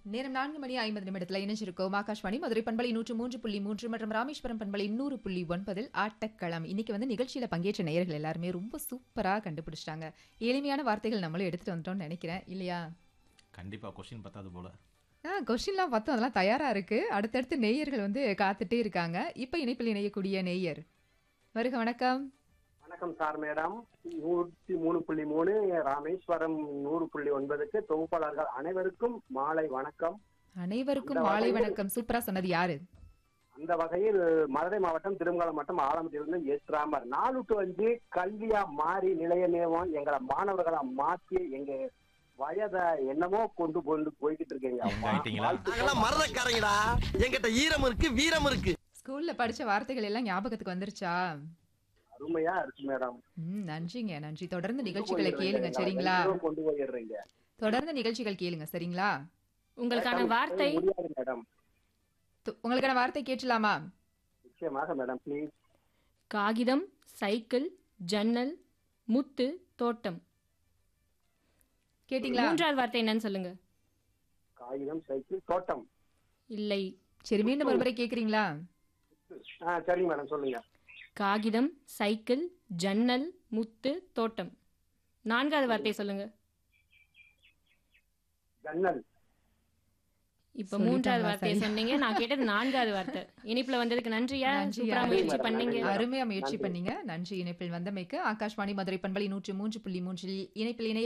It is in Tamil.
நேரம் நான்கு மணி ஐம்பது நிமிடத்தில் இணைஞ்சிருக்கோம் ஆகாஷ்வாணி மதுரை பண்பலை நூற்று மூன்று புள்ளி மூன்று மற்றும் ராமேஸ்வரம் பண்பலை நூறு புள்ளி ஒன்பதில் ஆட்டக்களம் இன்னைக்கு வந்து நிகழ்ச்சியில பங்கேற்ற நேயர்கள் எல்லாருமே ரொம்ப சூப்பரா கண்டுபிடிச்சிட்டாங்க எளிமையான வார்த்தைகள் நம்மளும் எடுத்துட்டு வந்துட்டோம்னு நினைக்கிறேன் இல்லையா கண்டிப்பா கொஸ்டின் பத்தாது போல ஆ கொஸ்டின்லாம் பார்த்தோம் அதெல்லாம் தயாரா இருக்கு அடுத்தடுத்து நேயர்கள் வந்து காத்துட்டே இருக்காங்க இப்ப இணைப்பில் இணையக்கூடிய நேயர் வருக வணக்கம் வணக்கம் சார் மேடம் நூற்றி மூணு புள்ளி மூணு ராமேஸ்வரம் நூறு புள்ளி ஒன்பதுக்கு தொகுப்பாளர்கள் அனைவருக்கும் மாலை வணக்கம் அனைவருக்கும் அந்த மாலை வகையில் வணக்கம் சூப்பரா சொன்னது யாரு அந்த வகையில் மதுரை மாவட்டம் திருமங்கலம் மாவட்டம் ஆலமத்திலிருந்து எஸ் ராமர் நாலு டு அஞ்சு கல்வியா மாறி நிலைய நேவம் எங்களை மாணவர்களை மாற்றி எங்க வயதை என்னமோ கொண்டு கொண்டு போய்கிட்டு இருக்கீங்க எங்க ஆயிட்டீங்களா? வாழ்த்துக்கள். நாங்கெல்லாம் மறதக்காரங்கடா என்கிட்ட ஈரம் இருக்கு வீரம் இருக்கு ஸ்கூல்ல படிச்ச வார்த்தைகள் எல்லாம் ஞாபகத்துக்கு வந்துருச்சா அருமையா இருக்கு மேடம் ம் நன்றிங்க நன்றி தொடர்ந்து நிகழ்ச்சிகளை கேளுங்க எங்களை சரிங்களா எங்கேயோ கொண்டு போயிடுறீங்க தொடர்ந்து நிகழ்ச்சிகள் கேளுங்க சரிங்களா உங்களுக்கான வார்த்தை முடியாது மேடம் து- உங்களுக்கான வார்த்தை கேட்டலாமா நிச்சயமாக மேடம் ப்ளீஸ் காகிதம் சைக்கிள் ஜன்னல் முத்து தோட்டம் கேட்டிங்களா மூன்றாவது வார்த்தை என்னன்னு சொல்லுங்க காகிதம் சைக்கிள் தோட்டம் இல்லை சரி மீண்டும் ஒரு முறை கேக்குறீங்களா ஆ சரிங்க மேடம் சொல்லுங்க காகிதம் சைக்கிள் ஜன்னல் முத்து தோட்டம் நான்காவது வார்த்தை சொல்லுங்க ஜன்னல் இப்ப சொல்லிட்டாங்களா? மூன்றாவது வார்த்தையை சரி. சொன்னீங்க நான் கேட்டது நான்காவது வார்த்தை இனிப்புல வந்ததுக்கு நன்றியா நன்றி, சூப்பரா அருமை. முயற்சி பண்ணீங்க அருமையா முயற்சி நன்றி. பண்ணீங்க நன்றி இணைப்பில் வந்தமைக்கு ஆகாஷ்வாணி மதுரை பண்பலை நூற்று மூன்று புள்ளி மூன்றில் இணைப்பில் இணைய